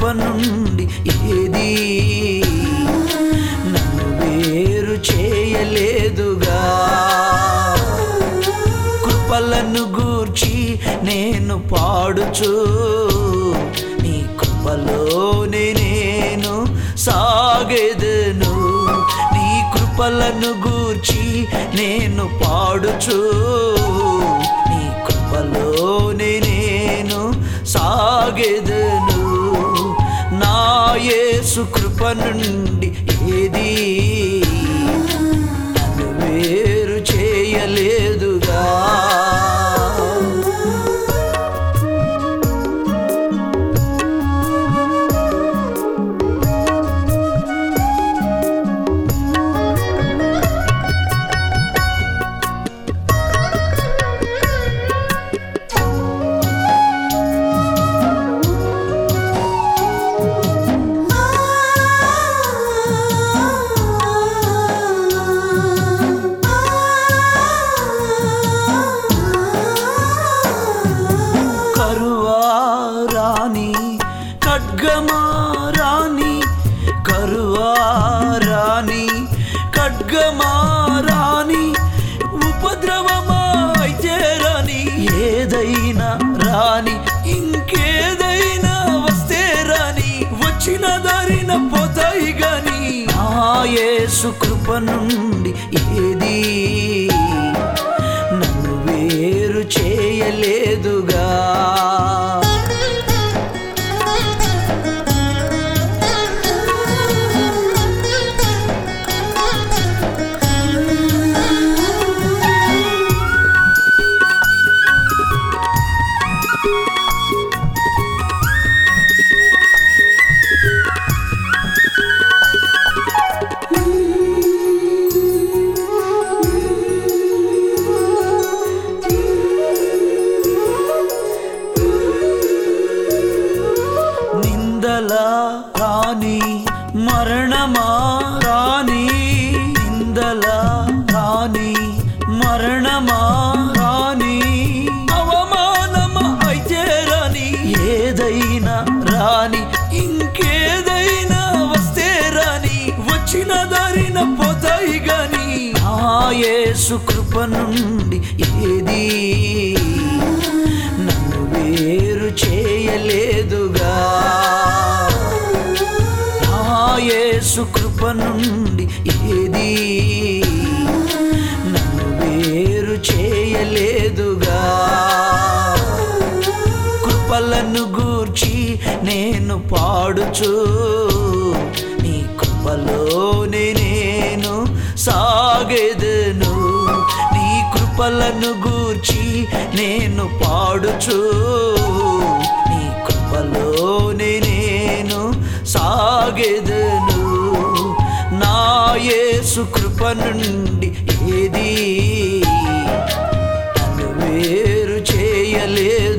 కృప నుండి ఏది నన్ను వేరు చేయలేదుగా కృపలను గూర్చి నేను పాడుచు నీ కృపలోనే నేను సాగెదను నీ కృపలను గూర్చి నేను పాడుచు నీ కృపలోనే నేను సాగెదను నా యేసు కృప నుండి ఏది నన్ను వేరు చేయలేదుగా కరువారాని ఖడ్గమారాని కరువారాని ఖడ్గమారాని ఉపద్రవమైతే రాని ఏదైనా రాని ఇంకేదైనా వస్తే రాని వచ్చిన దారిన పోతాయి గాని ఆ యేసు కృప నుండి ఏది నన్ను వేరు చేయలేదుగా నిందల రాని మరణమా రాని నిందల రాని మరణమా రాని అవమానమా అయితే రాని ఏదైనా రాని ఇంకేదైనా వస్తే రాని వచ్చిన దారిన పోతాయి గాని ఆ యేసు కృప నుండి ఏది నన్ను వేరు చేయలేదుగా నా యేసు కృప నుండి ఏది నన్ను వేరు చేయలేదుగా కృపలను గూర్చి నేను పాడుచు నీ కృపలోనే నేను సాగెదను నీ కృపలను గూర్చి నేను పాడుచు నీ కృపలోనే నేను సాగెదను నా యేసు కృప నుండి ఏది నన్ను వేరు చేయలేదు